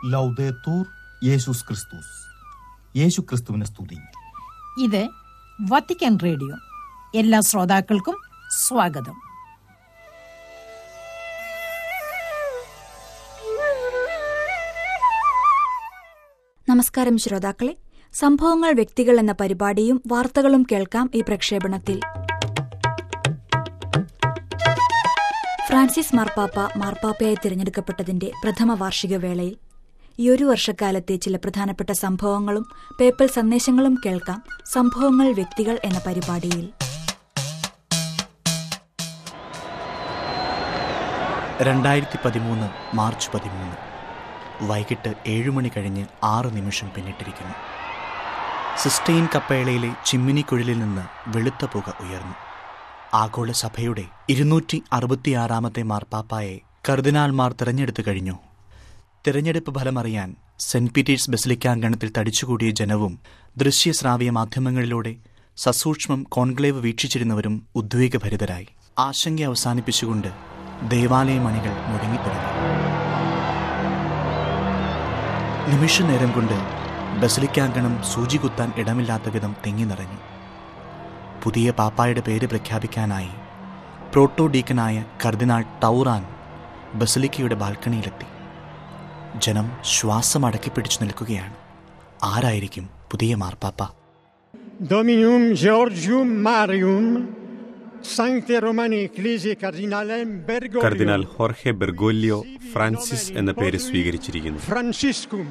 ലൗദേത്തൂർ യേശുസ് ക്രിസ്തുസ് യേശു ക്രിസ്തുവിനെ സ്തുതി ഇത് വത്തിക്കാൻ റേഡിയോ എല്ലാ ശ്രോതാക്കൾക്കും സ്വാഗതം നമസ്കാരം ശ്രോതാക്കളെ സംഭവങ്ങൾ വ്യക്തികൾ എന്ന പരിപാടിയും വാർത്തകളും കേൾക്കാം ഈ പ്രക്ഷേപണത്തിൽ ഫ്രാൻസിസ് മാർപ്പാപ്പ മാർപ്പാപ്പയായി തിരഞ്ഞെടുക്കപ്പെട്ടതിന്റെ പ്രഥമ വാർഷിക വേളയിൽ ഈ ഒരു വർഷക്കാലത്തെ ചില പ്രധാനപ്പെട്ട സംഭവങ്ങളും പേപ്പൽ സന്ദേശങ്ങളും കേൾക്കാം സംഭവങ്ങൾ വ്യക്തികൾ എന്ന പരിപാടിയിൽ രണ്ടായിരത്തി പതിമൂന്ന് മാർച്ച് പതിമൂന്ന് വൈകിട്ട് ഏഴുമണി കഴിഞ്ഞ് ആറ് നിമിഷം പിന്നിട്ടിരിക്കുന്നു സിസ്റ്റൈൻ കപ്പേളയിലെ ചിമ്മിനിക്കുഴലിൽ നിന്ന് വെളുത്ത പുക ഉയർന്നു ആഗോള സഭയുടെ ഇരുന്നൂറ്റി അറുപത്തിയാറാമത്തെ മാർപ്പാപ്പായെ കർദിനാൾമാർ തിരഞ്ഞെടുത്തു കഴിഞ്ഞു തിരഞ്ഞെടുപ്പ് ഫലമറിയാൻ സെന്റ് പീറ്റേഴ്സ് ബസിലിക്കാങ്കണത്തിൽ തടിച്ചുകൂടിയ ജനവും ദൃശ്യശ്രാവ്യ മാധ്യമങ്ങളിലൂടെ സസൂക്ഷ്മം കോൺക്ലേവ് വീക്ഷിച്ചിരുന്നവരും ഉദ്വേഗഭരിതരായി ആശങ്ക അവസാനിപ്പിച്ചുകൊണ്ട് ദേവാലയ മണികൾ മുടങ്ങിത്തുടങ്ങി നിമിഷ നേരം കൊണ്ട് ബസിലിക്കാങ്കണം സൂചി കുത്താൻ ഇടമില്ലാത്ത വിധം തിങ്ങി നിറഞ്ഞു പുതിയ പാപ്പായുടെ പേര് പ്രഖ്യാപിക്കാനായി പ്രോട്ടോ ഡീക്കനായ കർദിനാൾ ടൗറാൻ ബസിലിക്കയുടെ ബാൽക്കണിയിലെത്തി ജനം ശ്വാസം അടക്കിപ്പിടിച്ചു നിൽക്കുകയാണ് ആരായിരിക്കും പുതിയ മാർപ്പാപ്പ Dominum Georgium Marium, Sancte Romani Ecclesiae Cardinalem Bergoglio cardinal ഹോർഹെ ബെർഗോല്യോ ഫ്രാൻസിസ് എന്ന പേര് സ്വീകരിച്ചിരിക്കുന്നു Franciscum.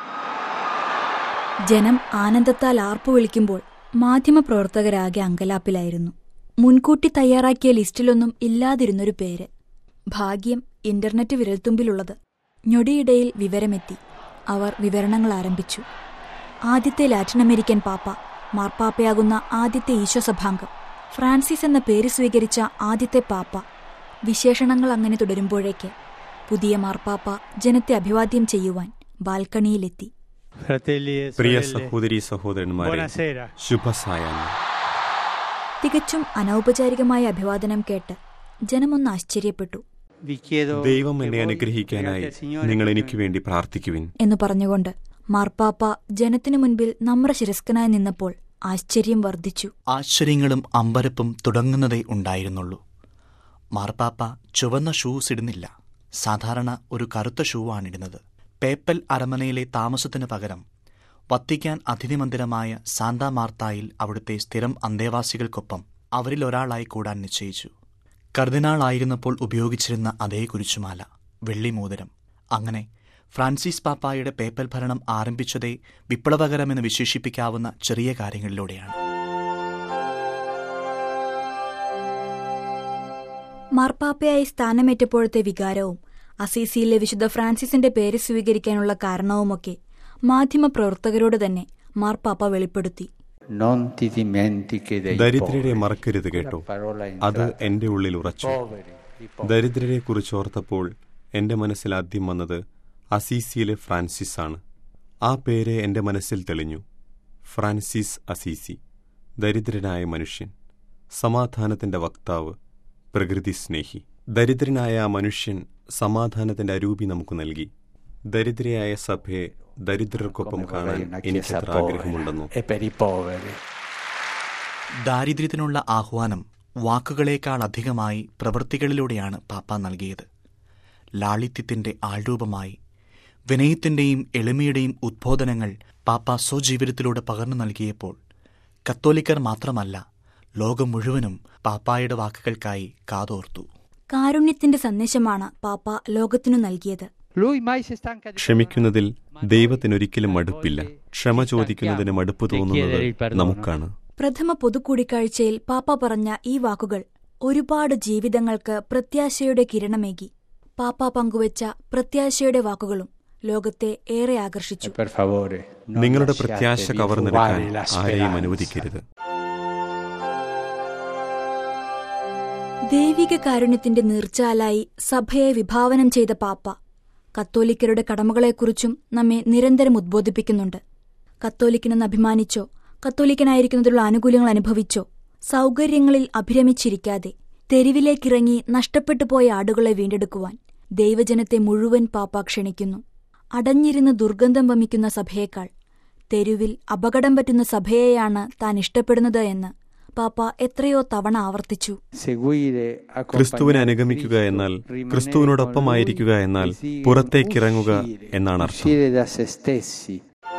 ജനം ആനന്ദത്താൽ ആർപ്പു വിളിക്കുമ്പോൾ മാധ്യമപ്രവർത്തകരാകെ അങ്കലാപ്പിലായിരുന്നു മുൻകൂട്ടി തയ്യാറാക്കിയ ലിസ്റ്റിലൊന്നും ഇല്ലാതിരുന്നൊരു പേര് ഭാഗ്യം ഇന്റർനെറ്റ് വിരൽത്തുമ്പിലുള്ളത് ഞൊടിയിടയിൽ വിവരമെത്തി അവർ വിവരണങ്ങൾ ആരംഭിച്ചു ആദ്യത്തെ ലാറ്റിൻ അമേരിക്കൻ പാപ്പ മാർപ്പാപ്പയാകുന്ന ആദ്യത്തെ ഈശോസഭാംഗം ഫ്രാൻസിസ് എന്ന പേര് സ്വീകരിച്ച ആദ്യത്തെ പാപ്പ വിശേഷണങ്ങൾ അങ്ങനെ തുടരുമ്പോഴേക്ക് പുതിയ മാർപ്പാപ്പ ജനത്തെ അഭിവാദ്യം ചെയ്യുവാൻ ബാൽക്കണിയിലെത്തി Fratelli e പ്രിയ sorelle, സഹോദരി സഹോദരന്മാരെ buonasera. ശുഭസായാഹ്നം തികച്ചും അനൗപചാരികമായ അഭിവാദനം കേട്ട് ജനമൊന്ന് ആശ്ചര്യപ്പെട്ടു Vi chiedo ദൈവം che എന്നെ voi അനുഗ്രഹിക്കാനായി pregate al Signore നിങ്ങൾ per എനിക്ക് noi. വേണ്ടി പ്രാർത്ഥിക്കുവിൻ എന്ന് പറഞ്ഞുകൊണ്ട് മാർപ്പാപ്പ ജനത്തിനു മുൻപിൽ നമ്രശിരസ്കനായി നിന്നപ്പോൾ ആശ്ചര്യം വർദ്ധിച്ചു ആശ്ചര്യങ്ങളും അമ്പരപ്പും തുടങ്ങുന്നതേ ഉണ്ടായിരുന്നുള്ളൂ മാർപ്പാപ്പ ചുവന്ന ഷൂസ് ഇടുന്നില്ല സാധാരണ ഒരു കറുത്ത ഷൂ ആണിടുന്നത് പേപ്പൽ അരമനയിലെ താമസത്തിനു പകരം വത്തിക്കാൻ അതിഥി മന്ദിരമായ സാന്താ മാർത്തായിൽ അവിടുത്തെ സ്ഥിരം അന്തേവാസികൾക്കൊപ്പം അവരിൽ ഒരാളായി കൂടാൻ നിശ്ചയിച്ചു കർദിനാളായിരുന്നപ്പോൾ ഉപയോഗിച്ചിരുന്ന അതേ കുരിശുമാല വെള്ളിമോതിരം അങ്ങനെ ഫ്രാൻസിസ് പാപ്പായുടെ പേപ്പൽ ഭരണം ആരംഭിച്ചതേ വിപ്ലവകരമെന്ന് വിശേഷിപ്പിക്കാവുന്ന ചെറിയ കാര്യങ്ങളിലൂടെയാണ് മാർപ്പാപ്പയായി സ്ഥാനമേറ്റപ്പോഴത്തെ വികാരവും അസീസിയിലെ വിശുദ്ധ ഫ്രാൻസിസിന്റെ പേര് സ്വീകരിക്കാനുള്ള കാരണവുമൊക്കെ മാധ്യമപ്രവർത്തകരോട് തന്നെ മാർപ്പാപ്പ വെളിപ്പെടുത്തി Non ti dimentichi dei ദരിദ്രരെ poveri. മറക്കരുത് കേട്ടോ Una parola അത് entrata. എന്റെ ഉള്ളിൽ ഉറച്ചു Poveri, i poveri. ദരിദ്രരെ കുറിച്ചോർത്തപ്പോൾ എന്റെ മനസ്സിൽ ആദ്യം വന്നത് അസീസിയിലെ ഫ്രാൻസിസ് ആണ് ആ പേര് എന്റെ മനസ്സിൽ തെളിഞ്ഞു ഫ്രാൻസിസ് അസീസി ദരിദ്രനായ മനുഷ്യൻ സമാധാനത്തിന്റെ വക്താവ് പ്രകൃതി സ്നേഹി ദരിദ്രനായ ആ മനുഷ്യൻ സമാധാനത്തിന്റെ അരൂപി നമുക്ക് നൽകി ദരിദ്രയായ സഭയെ ദരിദ്രർക്കൊപ്പം Come കാണാൻ vorrei una chiesa എനിക്കത്ര povera ആഗ്രഹമുണ്ടെന്നോ e per i poveri. ദാരിദ്ര്യത്തിനുള്ള ആഹ്വാനം വാക്കുകളേക്കാൾ അധികമായി പ്രവൃത്തികളിലൂടെയാണ് പാപ്പ നൽകിയത് ലാളിത്യത്തിന്റെ ആൾരൂപമായി വിനയത്തിന്റെയും എളിമയുടെയും ഉദ്ബോധനങ്ങൾ പാപ്പ സ്വജീവിതത്തിലൂടെ പകർന്നു നൽകിയപ്പോൾ കത്തോലിക്കർ മാത്രമല്ല ലോകം മുഴുവനും പാപ്പായുടെ വാക്കുകൾക്കായി കാതോർത്തു കാരുണ്യത്തിന്റെ സന്ദേശമാണ് പാപ്പ ലോകത്തിനു നൽകിയത് Lui mai si stanca di ക്ഷമിക്കുന്നതിൽ perdonare. ദൈവത്തിനൊരിക്കലും Noi മടുപ്പില്ല a volte ക്ഷമ ci ചോദിക്കുന്നതിന് stanchiamo മടുപ്പ് di തോന്നുന്നത് chiedere il perdono. നമുക്കാണ് പ്രഥമ പൊതുകൂടിക്കാഴ്ചയിൽ പാപ്പ പറഞ്ഞ ഈ വാക്കുകൾ ഒരുപാട് ജീവിതങ്ങൾക്ക് പ്രത്യാശയുടെ കിരണമേകി പാപ്പ പങ്കുവച്ച പ്രത്യാശയുടെ വാക്കുകളും ലോകത്തെ ഏറെ ആകർഷിച്ചു E per favore, non നിങ്ങളുടെ lasciate പ്രത്യാശ di കവർന്നെടുക്കാൻ fumare la ആരെയും speranza. അനുവദിക്കരുത് ദൈവിക കാരുണ്യത്തിന്റെ നീർച്ചാലായി സഭയെ വിഭാവനം ചെയ്ത പാപ്പ കത്തോലിക്കരുടെ കടമകളെക്കുറിച്ചും നമ്മെ നിരന്തരം ഉദ്ബോധിപ്പിക്കുന്നുണ്ട് കത്തോലിക്കനെന്ന് അഭിമാനിച്ചോ കത്തോലിക്കനായിരിക്കുന്നതിലുള്ള ആനുകൂല്യങ്ങൾ അനുഭവിച്ചോ സൗകര്യങ്ങളിൽ അഭിരമിച്ചിരിക്കാതെ തെരുവിലേക്കിറങ്ങി നഷ്ടപ്പെട്ടു പോയ ആടുകളെ വീണ്ടെടുക്കുവാൻ ദൈവജനത്തെ മുഴുവൻ പാപ്പ ക്ഷണിക്കുന്നു അടഞ്ഞിരുന്ന് ദുർഗന്ധം വമിക്കുന്ന സഭയേക്കാൾ തെരുവിൽ അപകടം പറ്റുന്ന സഭയെയാണ് താൻ ഇഷ്ടപ്പെടുന്നത് എന്ന് പാപ്പ എത്രയോ തവണ ആവർത്തിച്ചു Seguire, ക്രിസ്തുവിനെ accompagnare അനുഗമിക്കുക Cristo, എന്നാൽ rimanere ക്രിസ്തുവിനോടൊപ്പമായിരിക്കുക con lui, എന്നാൽ uscire, പുറത്തേക്കിറങ്ങുക uscire, എന്നാണ് അർത്ഥം uscire da se stessi.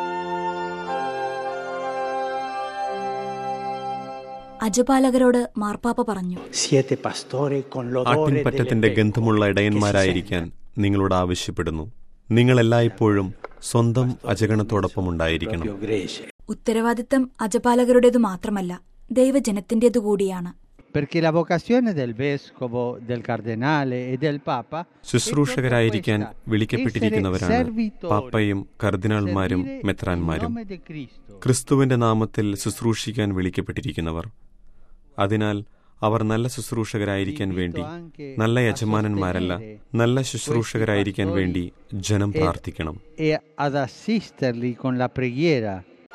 അജപാലകരോട് മാർപ്പാപ്പ പറഞ്ഞു Siete pastore con l'odore ആട്ടിൻപറ്റത്തിന്റെ delle pecore, ഗന്ധമുള്ള che si ഇടയന്മാരായിരിക്കാൻ senta നിങ്ങളോട് ആവശ്യപ്പെടുന്നു നിങ്ങൾ എല്ലായ്പ്പോഴും സ്വന്തം അജഗണത്തോടൊപ്പം ഉണ്ടായിരിക്കണം proprio grece. ഉത്തരവാദിത്തം അജപാലകരുടേതു മാത്രമല്ല ദൈവജനത്തിന്റേതു കൂടിയാണ് Perché la vocazione del vescovo, del cardinale e del papa ശുശ്രൂഷകരായിരിക്കാൻ വിളിക്കപ്പെട്ടിരിക്കുന്നവരാണ് പാപ്പയും കർദിനാൾമാരും മെത്രാന്മാരും ക്രിസ്തുവിന്റെ നാമത്തിൽ ശുശ്രൂഷിക്കാൻ വിളിക്കപ്പെട്ടിരിക്കുന്നവർ അതിനാൽ അവർ നല്ല ശുശ്രൂഷകരായിരിക്കാൻ വേണ്ടി നല്ല യജമാനന്മാരല്ല നല്ല ശുശ്രൂഷകരായിരിക്കാൻ വേണ്ടി ജനം പ്രാർത്ഥിക്കണം e ad assisterli con la preghiera.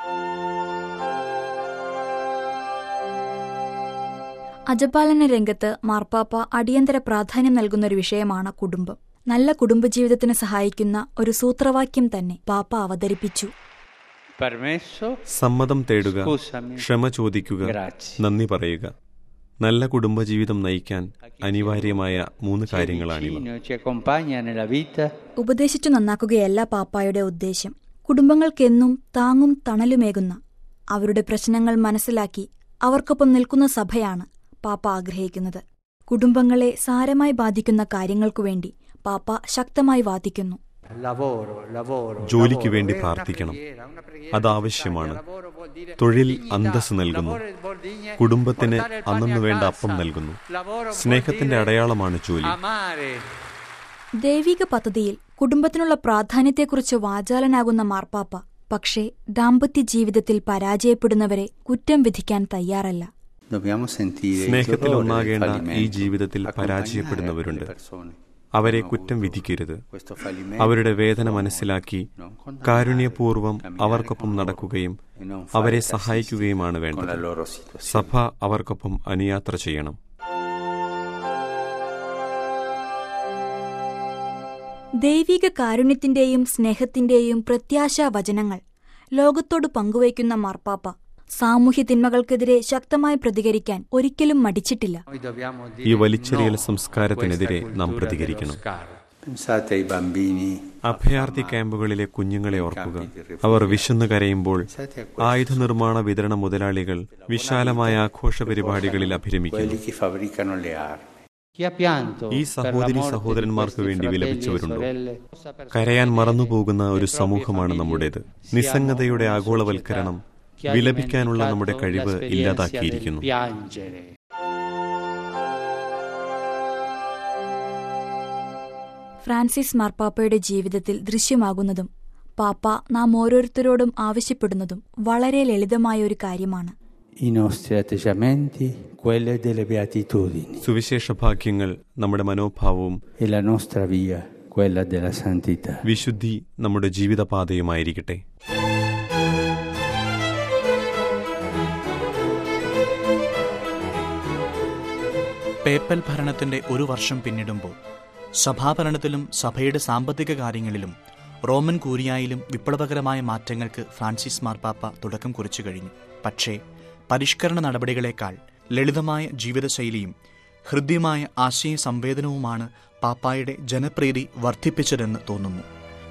അജപാലന രംഗത്ത് മാർപ്പാപ്പ അടിയന്തര പ്രാധാന്യം നൽകുന്നൊരു വിഷയമാണ് കുടുംബം നല്ല കുടുംബജീവിതത്തിന് സഹായിക്കുന്ന ഒരു സൂത്രവാക്യം തന്നെ പാപ്പ അവതരിപ്പിച്ചു Permesso? സമ്മതം തേടുക Scusami. ക്ഷമ ചോദിക്കുക Grazie. നന്ദി പറയുക നല്ല കുടുംബജീവിതം നയിക്കാൻ അനിവാര്യമായ മൂന്ന് Ci è കാര്യങ്ങളാണിവ vicino, ci accompagna nella vita. ഉപദേശിച്ചു നന്നാക്കുകയല്ല പാപ്പായുടെ ഉദ്ദേശ്യം കുടുംബങ്ങൾക്കെന്നും താങ്ങും തണലുമേകുന്ന അവരുടെ പ്രശ്നങ്ങൾ മനസ്സിലാക്കി അവർക്കൊപ്പം നിൽക്കുന്ന സഭയാണ് പാപ്പ ആഗ്രഹിക്കുന്നത് കുടുംബങ്ങളെ സാരമായി ബാധിക്കുന്ന കാര്യങ്ങൾക്കു വേണ്ടി പാപ്പ ശക്തമായി വാദിക്കുന്നു Lavoro, lavoro. ജോലിക്ക് lavoro. വേണ്ടി È una പ്രാർത്ഥിക്കണം preghiera, una preghiera അതാവശ്യമാണ് necessaria. Lavoro vuol dire തൊഴിൽ dignità. അന്തസ് നൽകുന്നു Lavoro vuol dire കുടുംബത്തിന് portare il pane അന്നു a വേണ്ട casa. അപ്പം നൽകുന്നു Lavoro vuol സ്നേഹത്തിന്റെ dire അടയാളമാണ് ജോലി Amare. ദൈവിക പദ്ധതിയിൽ കുടുംബത്തിനുള്ള പ്രാധാന്യത്തെക്കുറിച്ച് വാചാലനാകുന്ന മാർപ്പാപ്പ പക്ഷേ ദാമ്പത്യ ജീവിതത്തിൽ പരാജയപ്പെടുന്നവരെ കുറ്റം വിധിക്കാൻ തയ്യാറല്ല Dobbiamo sentire il സ്നേഹത്തിൽ dolore del ഒന്നാകേണ്ട ഈ fallimento, ജീവിതത്തിൽ accompagnare പരാജയപ്പെടുന്നവരുണ്ട് quelle persone അവരെ che hanno കുറ്റം avuto വിധിക്കരുത് questo fallimento, അവരുടെ വേദന non മനസ്സിലാക്കി condannare, കാരുണ്യപൂർവ്വം camminare അവർക്കൊപ്പം con loro നടക്കുകയും e non fare അവരെ tassisti സഹായിക്കുകയുമാണ് con la വേണ്ടത് loro situazione. സഭ അവർക്കൊപ്പം അനുയാത്ര ചെയ്യണം ദൈവിക കാരുണ്യത്തിന്റെയും സ്നേഹത്തിന്റെയും പ്രത്യാശാ വചനങ്ങൾ ലോകത്തോട് പങ്കുവയ്ക്കുന്ന മാർപ്പാപ്പ സാമൂഹ്യ തിന്മകൾക്കെതിരെ ശക്തമായി പ്രതികരിക്കാൻ ഒരിക്കലും മടിച്ചിട്ടില്ല Noi dobbiamo ഈ dire വലിച്ചെറിയൽ no a സംസ്കാരത്തിനെതിരെ questa നാം cultura പ്രതികരിക്കണം dello scarto. Pensate ai bambini അഭയാർത്ഥി ക്യാമ്പുകളിലെ കുഞ്ഞുങ്ങളെ ഓർക്കുക അവർ വിശന്നു കരയുമ്പോൾ ആയുധ നിർമ്മാണ വിതരണ മുതലാളികൾ വിശാലമായ ആഘോഷ പരിപാടികളിൽ അഭിരമിക്കുന്നു quelli che fabbricano le armi. Chi ha pianto ഈ per la സഹോദരി morte di സഹോദരന്മാർക്ക് questi വേണ്ടി fratelli e വിലപിച്ചവരുണ്ടോ sorelle, കരയാൻ മറന്നുപോകുന്ന ഒരു le proprie സമൂഹമാണ് famiglie, നമ്മുടേത് siamo നിസ്സംഗതയുടെ una ആഗോളവൽക്കരണം società che ha വിലപിക്കാനുള്ള നമ്മുടെ dimenticato കഴിവ് l'esperienza del ഇല്ലാതാക്കിയിരിക്കുന്നു piangere. ഫ്രാൻസിസ് മാർപ്പാപ്പയുടെ ജീവിതത്തിൽ ദൃശ്യമാകുന്നതും പാപ്പ നാം ഓരോരുത്തരോടും ആവശ്യപ്പെടുന്നതും വളരെ ലളിതമായ ഒരു കാര്യമാണ് I nostri atteggiamenti, quelle delle beatitudini, സുവിശേഷ ഭാഗ്യങ്ങൾ നമ്മുടെ മനോഭാവവും e la nostra via, quella della santità. വിശുദ്ധി നമ്മുടെ ജീവിതപാതയുമായിരിക്കട്ടെ പേപ്പൽ ഭരണത്തിന്റെ ഒരു വർഷം പിന്നിടുമ്പോൾ സഭാഭരണത്തിലും സഭയുടെ സാമ്പത്തിക കാര്യങ്ങളിലും റോമൻ കൂരിയായിലും വിപ്ലവകരമായ മാറ്റങ്ങൾക്ക് ഫ്രാൻസിസ് മാർപ്പാപ്പ തുടക്കം കുറിച്ചു കഴിഞ്ഞു പക്ഷേ പരിഷ്കരണ നടപടികളെക്കാൾ ലളിതമായ ജീവിതശൈലിയും ഹൃദ്യമായ ആശയ സംവേദനവുമാണ് പാപ്പായുടെ ജനപ്രീതി വർദ്ധിപ്പിച്ചതെന്ന് തോന്നുന്നു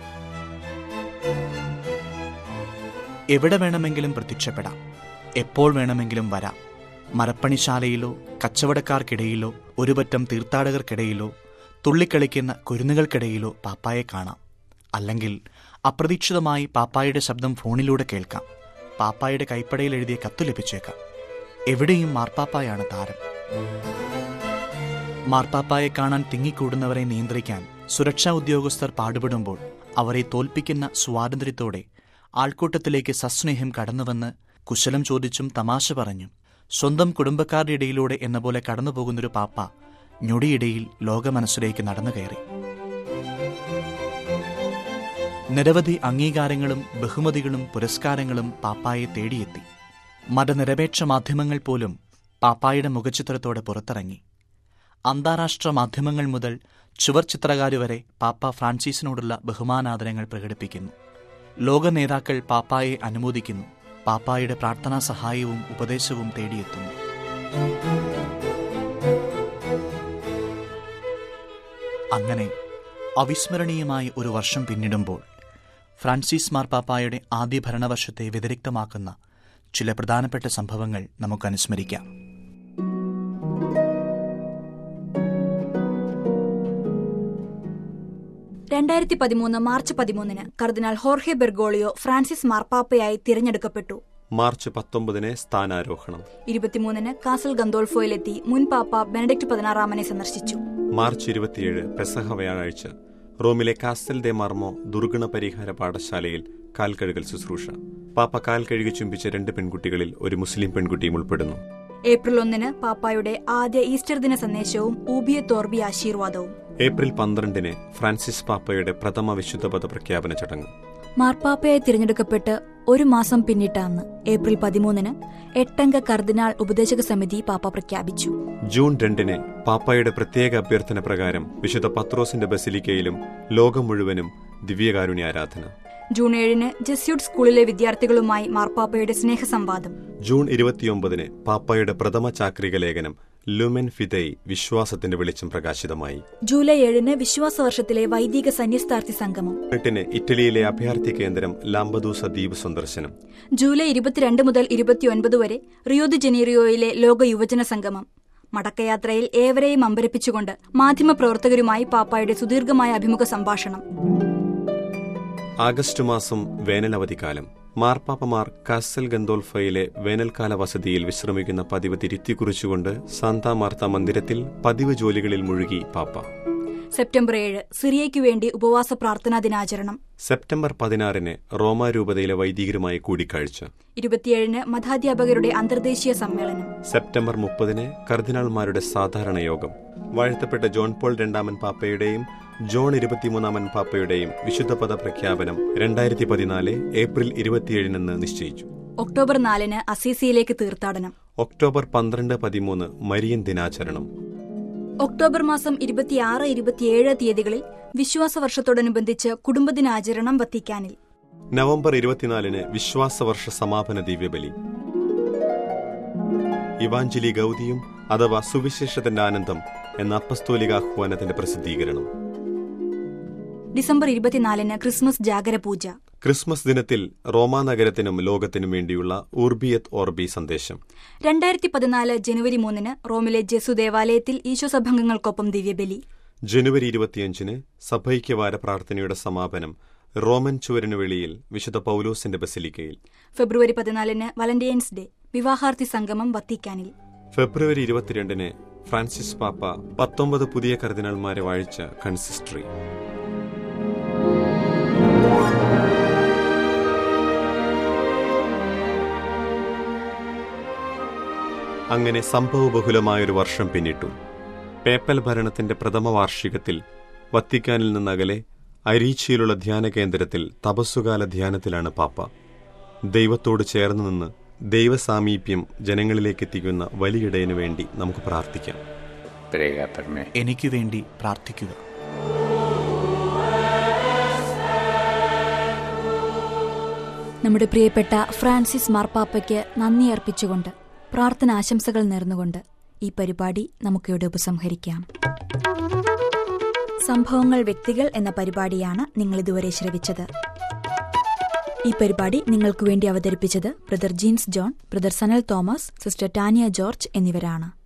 എവിടെ വേണമെങ്കിലും പ്രത്യക്ഷപ്പെടാം എപ്പോൾ വേണമെങ്കിലും വരാം മരപ്പണിശാലയിലോ കച്ചവടക്കാർക്കിടയിലോ ഒരുപറ്റം തീർത്ഥാടകർക്കിടയിലോ തുള്ളിക്കളിക്കുന്ന കുരുന്നുകൾക്കിടയിലോ പാപ്പായെ കാണാം അല്ലെങ്കിൽ അപ്രതീക്ഷിതമായി പാപ്പായുടെ ശബ്ദം ഫോണിലൂടെ കേൾക്കാം പാപ്പായുടെ കൈപ്പടയിൽ എഴുതിയ കത്ത് ലഭിച്ചേക്കാം എവിടെയും മാർപ്പാപ്പായാണ് താരം മാർപ്പാപ്പായെ കാണാൻ തിങ്ങിക്കൂടുന്നവരെ നിയന്ത്രിക്കാൻ സുരക്ഷാ ഉദ്യോഗസ്ഥർ പാടുപെടുമ്പോൾ അവരെ തോൽപ്പിക്കുന്ന സ്വാതന്ത്ര്യത്തോടെ ആൾക്കൂട്ടത്തിലേക്ക് സസ്നേഹം കടന്നുവന്ന് കുശലം ചോദിച്ചും തമാശ പറഞ്ഞും സ്വന്തം കുടുംബക്കാരുടെ ഇടയിലൂടെ എന്ന പോലെ കടന്നുപോകുന്നൊരു പാപ്പ ഞൊടിയിടയിൽ ലോകമനസ്സിലേക്ക് നടന്നു കയറി നിരവധി അംഗീകാരങ്ങളും ബഹുമതികളും പുരസ്കാരങ്ങളും പാപ്പായെ തേടിയെത്തി മതനിരപേക്ഷ മാധ്യമങ്ങൾ പോലും പാപ്പായുടെ മുഖചിത്രത്തോടെ പുറത്തിറങ്ങി അന്താരാഷ്ട്ര മാധ്യമങ്ങൾ മുതൽ ചുവർ ചിത്രകാര് വരെ പാപ്പ ഫ്രാൻസിസിനോടുള്ള ബഹുമാനാദരങ്ങൾ പ്രകടിപ്പിക്കുന്നു ലോക നേതാക്കൾ പാപ്പായെ അനുമോദിക്കുന്നു പാപ്പായുടെ പ്രാർത്ഥനാ സഹായവും ഉപദേശവും തേടിയെത്തുന്നു അങ്ങനെ അവിസ്മരണീയമായ ഒരു വർഷം പിന്നിടുമ്പോൾ ഫ്രാൻസിസ് മാർപ്പാപ്പായുടെ ആദ്യ ഭരണവർഷത്തെ വ്യതിരിക്തമാക്കുന്ന ചില പ്രധാനപ്പെട്ട സംഭവങ്ങൾ നമുക്ക് അനുസ്മരിക്കാം രണ്ടായിരത്തി പതിമൂന്ന് മാർച്ച് പതിമൂന്നിന് കർദിനാൾ ഹോർഹെ ബെർഗോളിയോ ഫ്രാൻസിസ് മാർപ്പാപ്പയായി തിരഞ്ഞെടുക്കപ്പെട്ടു മാർച്ച് പത്തൊമ്പതിന് സ്ഥാനാരോഹണം ഇരുപത്തിമൂന്നിന് കാസൽ ഗന്തോൾഫോയിലെത്തി മുൻ പാപ്പ ബെനഡിക്ട് പതിനാറാമനെ സന്ദർശിച്ചു മാർച്ച് ഇരുപത്തിയേഴ് പെസഹ വ്യാഴാഴ്ച റോമിലെ കാസ്റ്റൽ ദെ മർമോ ദുർഗുണ പരിഹാര പാഠശാലയിൽ കാൽക്കഴുകൽ ശുശ്രൂഷ പാപ്പ കാൽ കഴുകി ചുംബിച്ച രണ്ട് പെൺകുട്ടികളിൽ ഒരു മുസ്ലിം പെൺകുട്ടിയും ഉൾപ്പെടുന്നു ഏപ്രിൽ ഒന്നിന് പാപ്പായുടെ ആദ്യ ഈസ്റ്റർ ദിന സന്ദേശവും ഊബിയ തോർബി ആശീർവാദവും ഏപ്രിൽ പന്ത്രണ്ടിന് ഫ്രാൻസിസ് പാപ്പയുടെ പ്രഥമ വിശുദ്ധപദ പ്രഖ്യാപന ചടങ്ങ് മാർപ്പാപ്പയായി തിരഞ്ഞെടുക്കപ്പെട്ട് ഒരു മാസം പിന്നിട്ട അന്ന് ഏപ്രിൽ പതിമൂന്നിന് എട്ടംഗ കർദിനാൾ ഉപദേശക സമിതി പാപ്പ പ്രഖ്യാപിച്ചു ജൂൺ രണ്ടിന് പാപ്പായുടെ പ്രത്യേക അഭ്യർത്ഥന പ്രകാരം വിശുദ്ധ പത്രോസിന്റെ ബസിലിക്കയിലും ലോകം മുഴുവനും ദിവ്യകാരുണ്യ ആരാധന ജൂൺ ഏഴിന് ജസ്യൂട്ട് സ്കൂളിലെ വിദ്യാർത്ഥികളുമായി മാർപ്പാപ്പയുടെ സ്നേഹസംവാദം ജൂൺ ഇരുപത്തിയൊമ്പതിന് പാപ്പായുടെ പ്രഥമ ചാക്രിക ലേഖനം ലുമെൻ ഫിദൈ വിശ്വാസത്തിന്റെ വെളിച്ചം പ്രകാശിതമായി ജൂലൈ ഏഴിന് വിശ്വാസവർഷത്തിലെ വൈദിക സന്യസ്താർത്ഥി സംഗമം എട്ടിന് ഇറ്റലിയിലെ അഭയാർത്ഥി കേന്ദ്രം ലാംബദൂസ ദ്വീപ് സന്ദർശനം ജൂലൈ ഇരുപത്തിരണ്ട് മുതൽ ഇരുപത്തിയൊൻപത് വരെ റിയോ ദി ജനീറിയോയിലെ ലോക യുവജന സംഗമം മടക്കയാത്രയിൽ ഏവരെയും അമ്പരപ്പിച്ചുകൊണ്ട് മാധ്യമപ്രവർത്തകരുമായി പാപ്പായുടെ സുദീർഘമായ അഭിമുഖ സംഭാഷണം ആഗസ്റ്റ് മാസം വേനലവധിക്കാലം മാർപ്പാപ്പമാർ കാസൽ ഗന്തോൽഫയിലെ വേനൽക്കാല വസതിയിൽ വിശ്രമിക്കുന്ന പതിവ് തിരുത്തിക്കുറിച്ചുകൊണ്ട് സാന്താ മാർത്ത മന്ദിരത്തിൽ പതിവ് ജോലികളിൽ മുഴുകി പാപ്പ സെപ്റ്റംബർ ഏഴ് സിറിയയ്ക്കു വേണ്ടി ഉപവാസ പ്രാർത്ഥനാ ദിനാചരണം സെപ്റ്റംബർ പതിനാറിന് റോമാരൂപതയിലെ വൈദികരുമായി കൂടിക്കാഴ്ച ഇരുപത്തിയേഴിന് മതാധ്യാപകരുടെ അന്തർദേശീയ സമ്മേളനം സെപ്റ്റംബർ മുപ്പതിന് കർദിനാൾമാരുടെ സാധാരണ യോഗം വാഴ്ത്തപ്പെട്ട ജോൺ പോൾ രണ്ടാമൻ പാപ്പയുടെയും ജോൺ ഇരുപത്തിമൂന്നാമൻ പാപ്പയുടെയും വിശുദ്ധപദ പ്രഖ്യാപനം രണ്ടായിരത്തി പതിനാല് ഏപ്രിൽ ഇരുപത്തിയേഴിനെന്ന് നിശ്ചയിച്ചു ഒക്ടോബർ നാലിന് അസീസിയിലേക്ക് തീർത്ഥാടനം ഒക്ടോബർ പന്ത്രണ്ട് പതിമൂന്ന് മരിയൻ ദിനാചരണം ഒക്ടോബർ മാസം ഇരുപത്തിയാറ് ഇരുപത്തിയേഴ് തീയതികളിൽ വിശ്വാസ വർഷത്തോടനുബന്ധിച്ച് കുടുംബദിനാചരണം വത്തിക്കാനിൽ നവംബർ ഇരുപത്തിനാലിന് വിശ്വാസവർഷ സമാപന ദിവ്യബലി ഇവാഞ്ചലി ഗൗതിയും അഥവാ സുവിശേഷത്തിന്റെ ആനന്ദം എന്ന അപ്പസ്തോലികാഹ്വാനത്തിന്റെ പ്രസിദ്ധീകരണം ഡിസംബർ ഇരുപത്തിനാലിന് ക്രിസ്മസ് ജാഗര പൂജ ക്രിസ്മസ് ദിനത്തിൽ റോമാ നഗരത്തിനും ലോകത്തിനും വേണ്ടിയുള്ള ഊർബിയത്ത് ഓർബി സന്ദേശം രണ്ടായിരത്തി പതിനാല് ജനുവരി മൂന്നിന് റോമിലെ ജെസു ദേവാലയത്തിൽ ഈശോസഭംഗങ്ങൾക്കൊപ്പം ദിവ്യബലി ജനുവരി ഇരുപത്തിയഞ്ചിന് സഭൈക്യവാര പ്രാർത്ഥനയുടെ സമാപനം റോമൻ ചുവരിനു വെളിയിൽ വിശുദ്ധ പൗലോസിന്റെ ബസിലിക്കയിൽ ഫെബ്രുവരി പതിനാലിന് വലന്റൈൻസ് ഡേ വിവാഹാർത്ഥി സംഗമം വത്തിക്കാനിൽ ഫെബ്രുവരി ഇരുപത്തിരണ്ടിന് ഫ്രാൻസിസ് പാപ്പ പത്തൊമ്പത് പുതിയ കർദിനാൾമാരെ വാഴിച്ച കൺസിസ്റ്ററി അങ്ങനെ സംഭവബഹുലമായൊരു വർഷം പിന്നിട്ടു പേപ്പൽ ഭരണത്തിന്റെ പ്രഥമ വാർഷികത്തിൽ വത്തിക്കാനിൽ നിന്നകലെ അരീച്ചിയിലുള്ള ധ്യാന കേന്ദ്രത്തിൽ തപസ്സുകാല ധ്യാനത്തിലാണ് പാപ്പ ദൈവത്തോട് ചേർന്ന് നിന്ന് ദൈവസാമീപ്യം ജനങ്ങളിലേക്ക് എത്തിക്കുന്ന വലിയിടയനു വേണ്ടി നമുക്ക് പ്രാർത്ഥിക്കാം Prega per me. എനിക്ക് വേണ്ടി പ്രാർത്ഥിക്കുക നമ്മുടെ പ്രിയപ്പെട്ട ഫ്രാൻസിസ് മാർപ്പാപ്പയ്ക്ക് നന്ദി അർപ്പിച്ചുകൊണ്ട് പ്രാർത്ഥന ആശംസകൾ നേർന്നുകൊണ്ട് ഈ പരിപാടി നമുക്കിവിടെ ഉപസംഹരിക്കാം സംഭവങ്ങൾ വ്യക്തികൾ എന്ന പരിപാടിയാണ് നിങ്ങൾ ഇതുവരെ ശ്രവിച്ചത് ഈ പരിപാടി നിങ്ങൾക്ക് വേണ്ടി അവതരിപ്പിച്ചത് brother Jeans John brother Sanal Thomas sister Tania George എന്നിവരാണ്